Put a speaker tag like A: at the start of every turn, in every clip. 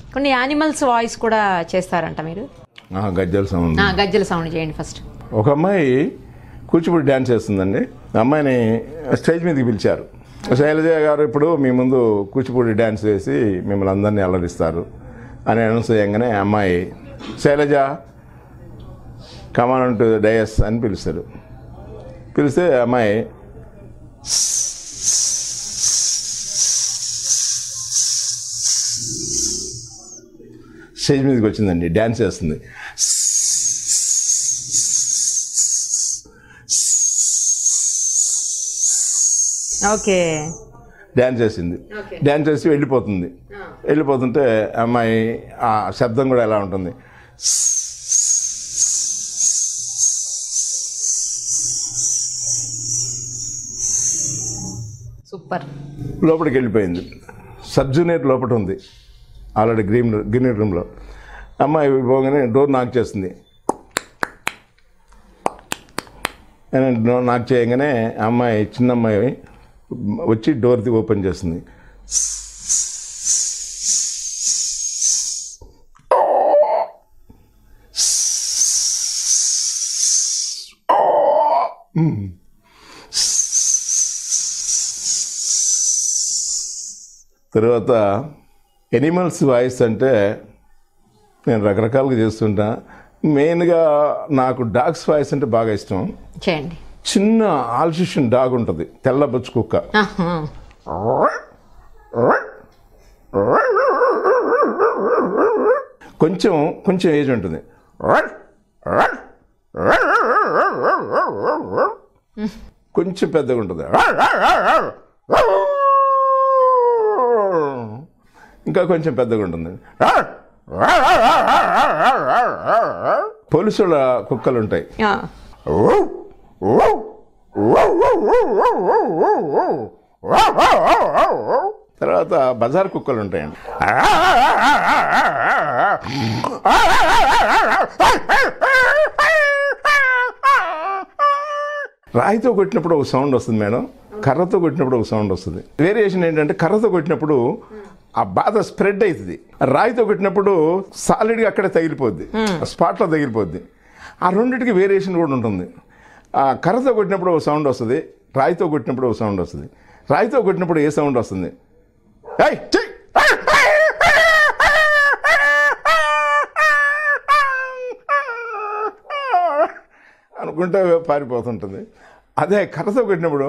A: కొన్ని animals voice కూడా చేస్తారంట మీరు
B: ఆ, గజ్జల సౌండ్
A: ఆ, గజ్జల సౌండ్ చేయండి ఫస్ట్
B: ఒక అమ్మాయి కూచిపూడి డ్యాన్స్ చేస్తుందండి ఆ అమ్మాయిని స్టేజ్ మీదకి పిలిచారు శైలజ గారు ఇప్పుడు మీ ముందు కూచిపూడి డ్యాన్స్ వేసి మిమ్మల్ని అందరినీ అల్లరిస్తారు అని అనౌన్స్ చేయగానే ఆ అమ్మాయి శైలజ కమాన్ టు డయస్ అని పిలుస్తారు పిలిస్తే ఆ అమ్మాయి స్టేజ్ మీదకి వచ్చిందండి డ్యాన్స్ చేస్తుంది
A: ఓకే
B: డ్యాన్స్ చేసింది
A: Okay.
B: డ్యాన్స్ చేసి వెళ్ళిపోతుంది వెళ్ళిపోతుంటే అమ్మాయి ఆ శబ్దం కూడా ఎలా ఉంటుంది
A: సూపర్
B: లోపలికి వెళ్ళిపోయింది సబ్ జూనియర్ లోపల ఉంది ఆల్రెడీ గ్రీన్ గ్రీన్ రూమ్లో అమ్మాయి పోగానే డోర్ నాక్ చేస్తుంది డోర్ నాక్ చేయగానే ఆ అమ్మాయి చిన్న అమ్మాయి వచ్చి డోర్ ఓపెన్ చేస్తుంది తర్వాత ఎనిమల్స్ వాయిస్ అంటే నేను రకరకాలుగా చేస్తుంటా మెయిన్గా నాకు డాగ్స్ వాయిస్ అంటే బాగా ఇష్టం
A: చేయండి
B: చిన్న ఆల్సిషన్ డాగ్ ఉంటుంది తెల్ల బొచ్చు కుక్క
A: ఆహా.
B: కొంచెం కొంచెం ఏజ్ ఉంటుంది కొంచెం పెద్దగా ఉంటుంది ఇంకా కొంచెం పెద్దగా ఉంటుంది పోలీసుల కుక్కలు ఉంటాయి
A: ఆ.
B: తర్వాత బజార్ కుక్కలు ఉంటాయండి రాయితో కొట్టినప్పుడు ఒక సౌండ్ వస్తుంది మేడం కర్రతో కొట్టినప్పుడు ఒక సౌండ్ వస్తుంది వేరియేషన్ ఏంటంటే కర్రతో కొట్టినప్పుడు ఆ బాధ స్ప్రెడ్ అవుతుంది రాయితో కొట్టినప్పుడు సాలిడ్గా అక్కడే తగిలిపోద్ది స్పాట్లో తగిలిపోద్ది ఆ రెండింటికి వేరియేషన్ కూడా ఉంటుంది ఆ కర్రతో కొట్టినప్పుడు ఒక సౌండ్ వస్తుంది రాయితో కొట్టినప్పుడు ఒక సౌండ్ వస్తుంది రాయితో కొట్టినప్పుడు ఏ సౌండ్ వస్తుంది ఏయ్, ఛీ! అనుకుంటే పారిపోతుంటుంది అదే కర్రతో కొట్టినప్పుడు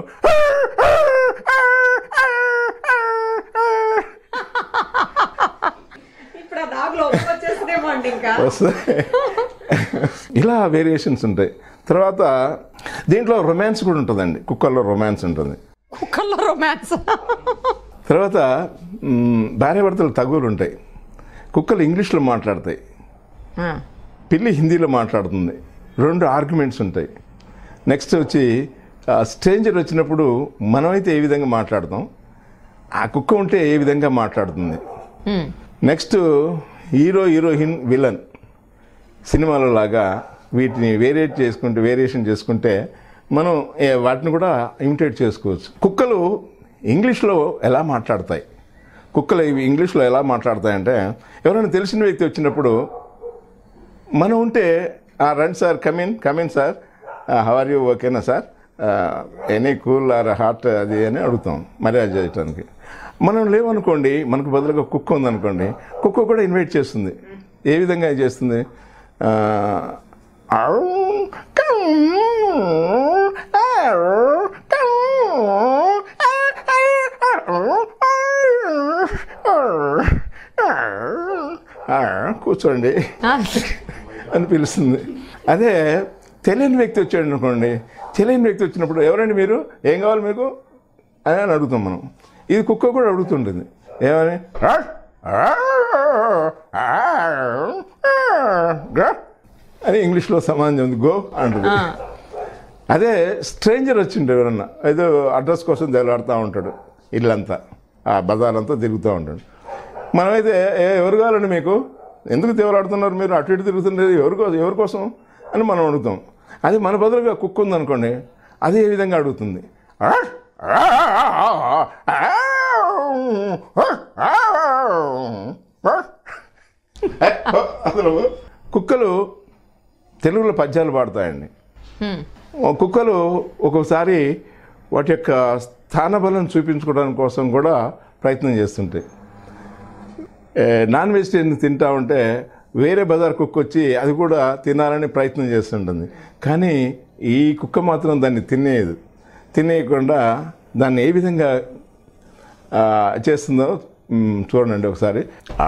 A: ఇప్పుడు ఆ డాగ్లో వచ్చేస్తుందేమో అండి ఇంకా
B: వస్తాయి ఇలా వేరియేషన్స్ ఉంటాయి తర్వాత దీంట్లో రొమాన్స్ కూడా ఉంటుందండి కుక్కల్లో రొమాన్స్ ఉంటుంది
A: కుక్కల్లో రొమాన్స్
B: తర్వాత మ్, భార్యాభర్తలు తగువులు ఉంటాయి కుక్కలు ఇంగ్లీష్లో మాట్లాడతాయి పిల్లి హిందీలో మాట్లాడుతుంది రెండు ఆర్గ్యుమెంట్స్ ఉంటాయి నెక్స్ట్ వచ్చి స్ట్రేంజర్ వచ్చినప్పుడు మనమైతే ఏ విధంగా మాట్లాడతాం ఆ కుక్క ఉంటే ఏ విధంగా మాట్లాడుతుంది నెక్స్ట్ హీరో హీరోయిన్ విలన్ సినిమాలో లాగా వీటిని వేరియేట్ చేసుకుంటే వేరియేషన్ చేసుకుంటే మనం ఏ- వాటిని కూడా ఇమిటేట్ చేసుకోవచ్చు కుక్కలు ఇంగ్లీష్లో ఎలా మాట్లాడతాయి కుక్కలు ఇవి ఇంగ్లీష్లో ఎలా మాట్లాడతాయంటే ఎవరైనా తెలిసిన వ్యక్తి వచ్చినప్పుడు మనం ఉంటే "ఆ, రండి sir come in come in sir how are you ఓకేనా sir any cool or hot అది అని అడుగుతాం మర్యాద చేయటానికి మనం లేవనుకోండి మనకు బదులుగా కుక్క ఉందనుకోండి కుక్క కూడా ఇన్వైట్ చేస్తుంది ఏ విధంగా చేస్తుంది ఆ, "ఆవ్, కౌ, ఆవ్, కౌ, కూర్చోండి అని పిలుస్తుంది అదే తెలియని వ్యక్తి వచ్చాడు అనుకోండి తెలియని వ్యక్తి వచ్చినప్పుడు ఎవరండి మీరు ఏం కావాలి మీకు అని అని అడుగుతాం మనం ఇది కుక్క కూడా అడుగుతుంటుంది ఏమని అని ఇంగ్లీష్లో సమానం ఉంది గో అంటుంది అదే స్ట్రేంజర్ వచ్చిండు ఎవరన్నా ఏదో అడ్రస్ కోసం తెలాడుతూ ఉంటాడు ఇల్లంతా ఆ బజార్ తిరుగుతూ ఉంటాడు మనమైతే "ఏ, ఎవరు కావాలండి మీకు ఎందుకు తెవలాడుతున్నారు మీరు అటు ఇటు తిరుగుతున్నారు ఎవరి కోసం ఎవరి కోసం అని మనం అడుగుతాం అది మన బదులుగా కుక్క ఉందనుకోండి అది ఏ విధంగా అడుగుతుంది అసలు కుక్కలు తెలుగులో పద్యాలు పాడతాయండి
A: హ్మ్.
B: కుక్కలు ఒక్కొక్కసారి వాటి యొక్క స్థానబలం చూపించుకోవడానికి కోసం కూడా ప్రయత్నం చేస్తుంటాయి ఏ, నాన్ వెజిటేరియన్ తింటా ఉంటే వేరే బజార్ కుక్క వచ్చి అది కూడా తినాలని ప్రయత్నం చేస్తుంటుంది కానీ ఈ కుక్క మాత్రం దాన్ని తినేయదు తినేయకుండా దాన్ని ఏ విధంగా ఆ, చేస్తుందో మ్, చూడండి ఒకసారి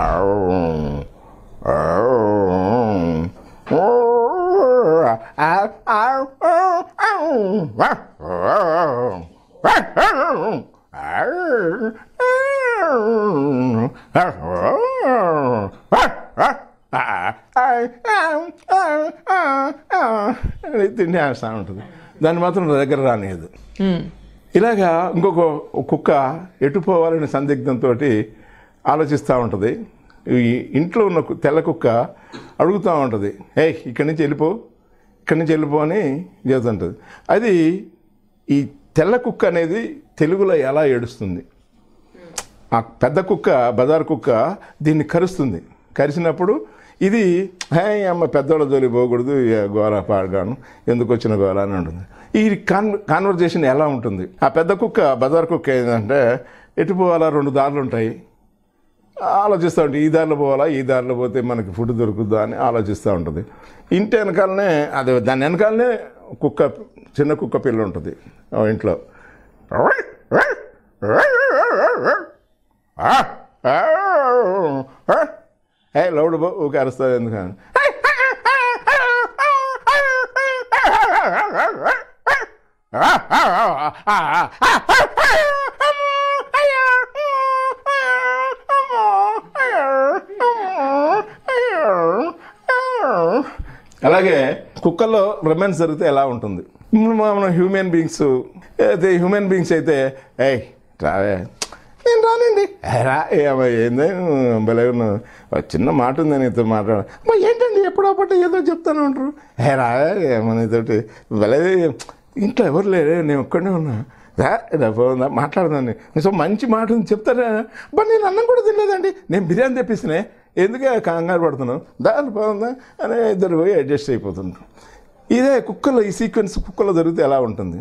B: తిండి వేస్తూ ఉంటుంది దాన్ని మాత్రం నా దగ్గర రానియదు
A: హ్మ్.
B: ఇలాగా ఇంకొక కుక్క ఎటు పోవాలనే సందిగ్ధంతో ఆలోచిస్తూ ఉంటుంది ఈ ఇంట్లో ఉన్న కు- తెల్ల కుక్క అడుగుతూ ఉంటుంది ఏ ఇక్కడి నుంచి వెళ్ళిపో ఇక్కడి నుంచి వెళ్ళిపో అని చెబుతుంటుంది అది ఈ తెల్ల కుక్క అనేది తెలుగులో ఎలా ఏడుస్తుంది ఆ పెద్ద కుక్క బజార్ కుక్క దీన్ని కరుస్తుంది కరిచినప్పుడు ఇది హే అమ్మ పెద్దోళ్ళ జోలి పోకూడదు ఏ గోల పాడగాను ఎందుకు వచ్చిన గోల అని ఉంటుంది ఈ కాన్ కాన్వర్జేషన్ ఎలా ఉంటుంది ఆ పెద్ద కుక్క బజార్ కుక్క ఏంటంటే ఎటు పోవాలా రెండు దారులు ఉంటాయి ఆలోచిస్తూ ఉంటుంది ఈ దారిలో పోవాలా ఈ దారిలో పోతే మనకి ఫుడ్ దొరుకుద్దా అని ఆలోచిస్తూ ఉంటుంది ఇంటి వెనకాలనే అదే దాని వెనకాలనే కుక్క చిన్న కుక్క పిల్ల ఉంటుంది ఆ ఇంట్లో ఏ లౌడ్ బో ఊకే అరుస్తుంది ఎందుకని అలాగే కుక్కల్లో రొమాన్స్ జరిగితే ఎలా ఉంటుంది మనం హ్యూమన్ బీయింగ్స్ అయితే హ్యూమన్ బీయింగ్స్ అయితే ఏయ్ రావే నేను రానండి "ఏ రా ఏమో ఏందే భలే ఉన్నావు. ఒక చిన్న మాట ఉంది నీతో మాట్లాడ "అమ్మా, ఏంటండి ఎప్పుడో పట్టు ఏదో చెప్తాను అంటారు ఏ రావే ఏమో నీతోటి భలే ఇంట్లో ఎవరు లేరే నేను ఒక్కడే ఉన్నా రా ఇలా పోదా మాట్లాడదాన్ని సో మంచి మాట ఉంది చెప్తారా బట్ నేను అన్నం కూడా తినలేదండి నేను బిర్యానీ తెప్పిస్తున్నా ఎందుకే కంగారు పడుతున్నావు దాని బాగుందా అని ఇద్దరు పోయి అడ్జస్ట్ అయిపోతుంటారు ఇదే కుక్కలో ఈ సీక్వెన్స్ కుక్కలో జరిగితే ఎలా ఉంటుంది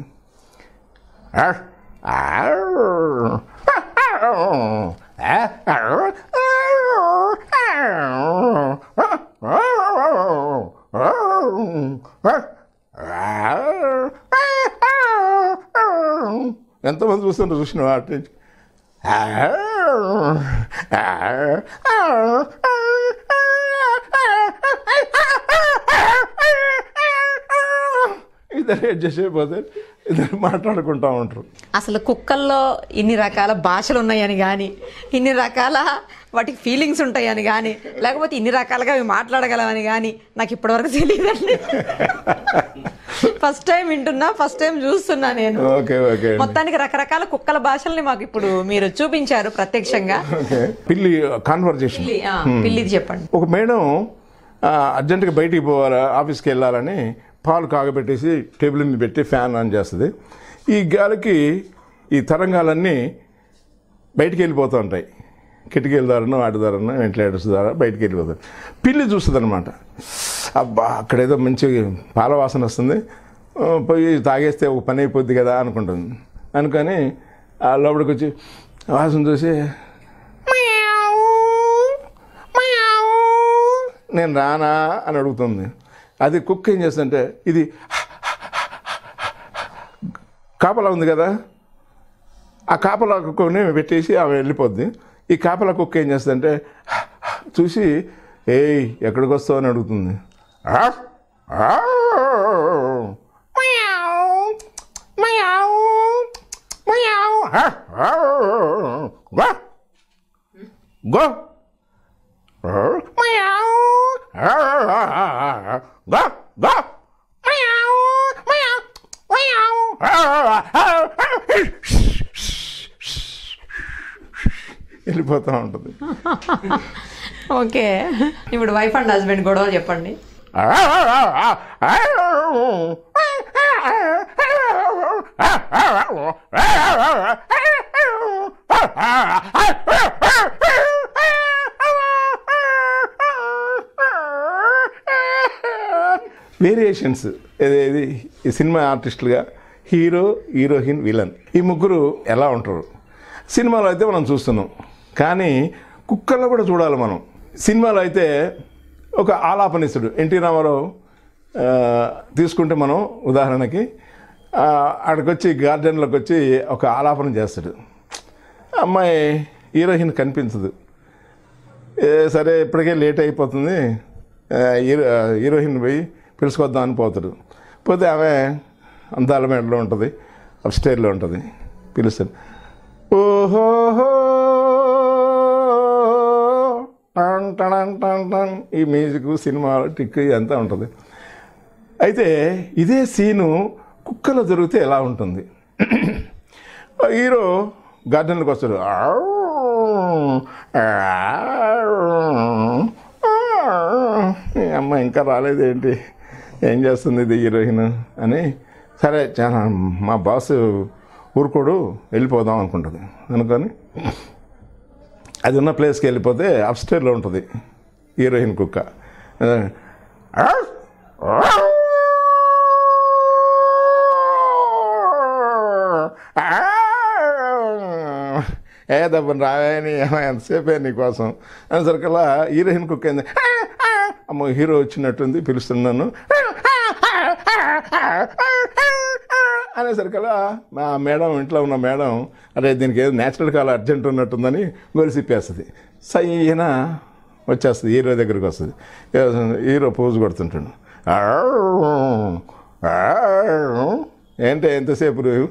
B: ఎంతమంది చూస్తుంటారు చూసిన వాటి నుంచి ఇద్దరు అడ్జస్ట్ అయిపోతే ఇద్దరు మాట్లాడుకుంటా ఉంటారు
A: అసలు కుక్కల్లో ఇన్ని రకాల భాషలు ఉన్నాయని కానీ ఇన్ని రకాల వాటికి ఫీలింగ్స్ ఉంటాయని కానీ లేకపోతే ఇన్ని రకాలుగా అవి మాట్లాడగలవని కానీ నాకు ఇప్పటివరకు తెలియదండి ఫస్ట్ టైం వింటున్నా ఫస్ట్ టైం చూస్తున్నా నేను
B: ఓకే ఓకే
A: మొత్తానికి రకరకాల కుక్కల భాషల్ని మాకు ఇప్పుడు మీరు చూపించారు ప్రత్యక్షంగా
B: ఓకే పిల్లి కాన్వర్జేషన్
A: పిల్లి, ఆ, పిల్లిది చెప్పండి
B: ఒక మేడం ఆ, అర్జెంటుగా బయటికి పోవాలా ఆఫీస్కి వెళ్ళాలని పాలు కాగబెట్టేసి టేబుల్ మీద పెట్టి ఫ్యాన్ ఆన్ చేస్తుంది ఈ గాలికి ఈ తరంగాలన్నీ బయటికి వెళ్ళిపోతూ ఉంటాయి కిటికీల ద్వారాను వాటి ద్వారాను వెంటిలేటర్స్ ద్వారా బయటికి వెళ్ళిపోతాయి పిల్లి చూస్తుంది అనమాట అబ్బా అక్కడేదో మంచి పాల వాసన వస్తుంది ఆ, పోయి తాగేస్తే ఒక పని అయిపోద్ది కదా అనుకుంటుంది అనుకొని ఆ లోపలికి వచ్చి వాసన చూసి "మియావ్, మియావ్." నేను రానా అని అడుగుతుంది అది కుక్క ఏం చేస్తుందంటే ఇది కాపలా ఉంది కదా ఆ కాపలా కుక్కని పెట్టేసి ఆమె వెళ్ళిపోద్ది ఈ కాపలా కుక్క ఏం చేస్తుందంటే చూసి ఏయ్ ఎక్కడికి వస్తావు అని అడుగుతుంది "ఆ? ఆ? Meow, meow, meow. ఆ? ఆ? Go go Meow. Go, go. Meow, meow, meow. వెళ్ళిపోతూ ఉంటుంది
A: ఓకే ఇప్పుడు వైఫ్ అండ్ హస్బెండ్ గొడవ చెప్పండి
B: వేరియేషన్స్ ఏది ఈ సినిమా ఆర్టిస్టులుగా హీరో హీరోయిన్ విలన్ ఈ ముగ్గురు ఎలా ఉంటారు సినిమాలో అయితే మనం చూస్తున్నాం కానీ కుక్కల్లో కూడా చూడాలి మనం సినిమాలో అయితే ఒక ఆలాపనిస్తుడు ఎన్టీ రామారావు ఆ, తీసుకుంటే మనం ఉదాహరణకి ఆ, ఆడికొచ్చి గార్డెన్లోకి వచ్చి ఒక ఆలాపన చేస్తాడు అమ్మాయి హీరోయిన్ కనిపించదు ఏ సరే ఇప్పటికే లేట్ అయిపోతుంది ఆ, హీరో హీరోయిన్ పోయి పిలుచుకొద్దాం అని పోతాడు పోతే ఆమె అందాల మేడలో ఉంటుంది అప్స్టైర్లో ఉంటుంది పిలుస్తాడు ఓహోహో టన్ టన్ టన్ టన్ ఈ మ్యూజిక్ సినిమా టిక్ ఇదంతా ఉంటుంది అయితే ఇదే సీను కుక్కలో జరిగితే ఎలా ఉంటుంది హీరో గార్డెన్లోకి వస్తాడు ఈ అమ్మ ఇంకా రాలేదేంటి ఏం చేస్తుంది ఇది హీరోయిన్ అని సరే చాలా మా బాస్ ఊరుకోడు వెళ్ళిపోదాం అనుకుంటుంది అనుకొని అది ఉన్న ప్లేస్కి వెళ్ళిపోతే అప్స్టేర్లో ఉంటుంది హీరోయిన్ కుక్క ఏ దబ్బని రావేని ఎంతసేపే నీకోసం అనేసరికల్లా హీరోయిన్ కుక్క ఏంది అమ్మో హీరో వచ్చినట్టుంది పిలుస్తున్నాను అనేసరికల్లా మా మేడం ఇంట్లో ఉన్న మేడం అరే దీనికి ఏదో నేచురల్ కాల్ అర్జెంట్ ఉన్నట్టుందని గొలిసిప్పేస్తుంది సయ్యన వచ్చేస్తుంది హీరో దగ్గరికి వస్తుంది హీరో పోజు కొడుతుంటాడు ఏంటి ఎంతసేపు నువ్వు?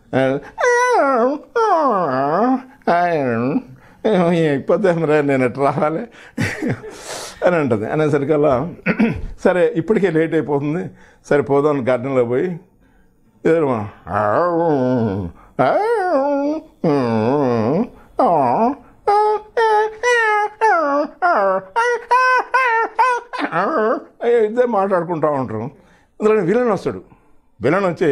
B: అయిపోతే మరి నేను ఎట్లా రావాలి అని అంటుంది అనేసరికల్లా సరే ఇప్పటికే లేట్ అయిపోతుంది సరే పోదాం గార్డెన్లో పోయి ఎదురుమా ఇదే మాట్లాడుకుంటా ఉంటారు అందులో విలన్ వస్తాడు విలన్ వచ్చి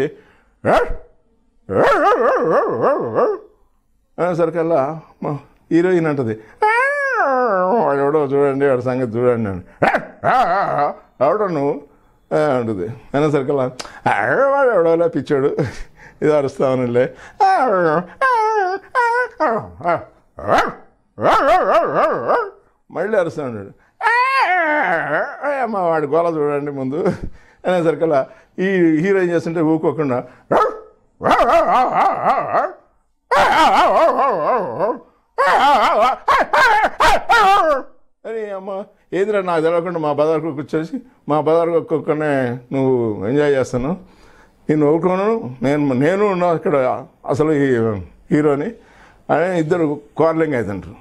B: సరికల్లా మా హీరోయిన్ అంటది వాడు ఎవడో చూడండి వాడి సంగతి చూడండి అని ఎవడో నువ్వు ఆ, అంటుంది అనేసరికల్లా వాడు ఎవడోలా పిచ్చాడు ఇది అరుస్తామనిలే మళ్ళీ అరుస్తా ఉన్నాడు అమ్మ వాడి గోల చూడండి ముందు అనేసరికల్లా ఈ హీరో ఏం చేస్తుంటే ఊకోకుండా అని అమ్మ ఏదిరా నాకు తెలియకుండా మా బజార్కు కూర్చోసి మా బజార్కు ఒక్కొక్కనే నువ్వు ఎంజాయ్ చేస్తాను నేను ఊరుకోను నేను నేను ఉన్నా ఇక్కడ అసలు ఈ హీరోని అని ఇద్దరు కార్లింగ్ అవుతుంటారు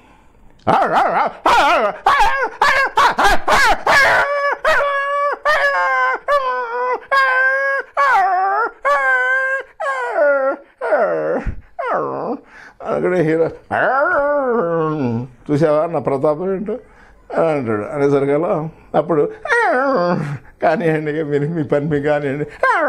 B: అక్కడ హీరో చూసావా నా ప్రతాపం ఏంటో అని అంటాడు అనేసరికల్లా అప్పుడు కానివ్వండి ఇక మీరు మీ పని మీకు కానివ్వండి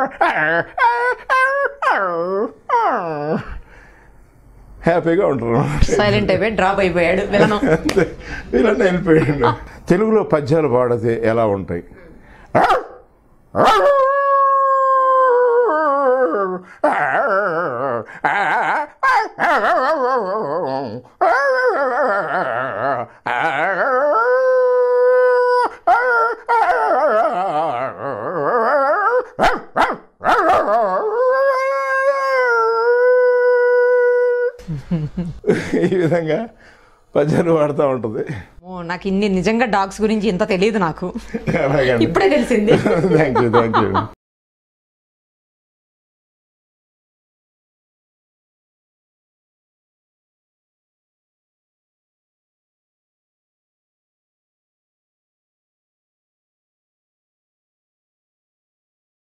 B: హ్యాపీగా ఉంటారు
A: సైలెంట్ అయిపోయి డ్రాప్ అయిపోయాడు విలను
B: అంతే ఇలా వెళ్ళిపోయాడు తెలుగులో పద్యాలు పాడితే ఎలా ఉంటాయి ఈ విధంగా పద్యాలు పాడుతూ ఉంటుంది
A: ఓ, నాకు ఇన్ని నిజంగా డాగ్స్ గురించి ఇంత తెలియదు నాకు
B: అలాగే
A: ఇప్పుడే తెలిసింది
B: థ్యాంక్ యూ థ్యాంక్ యూ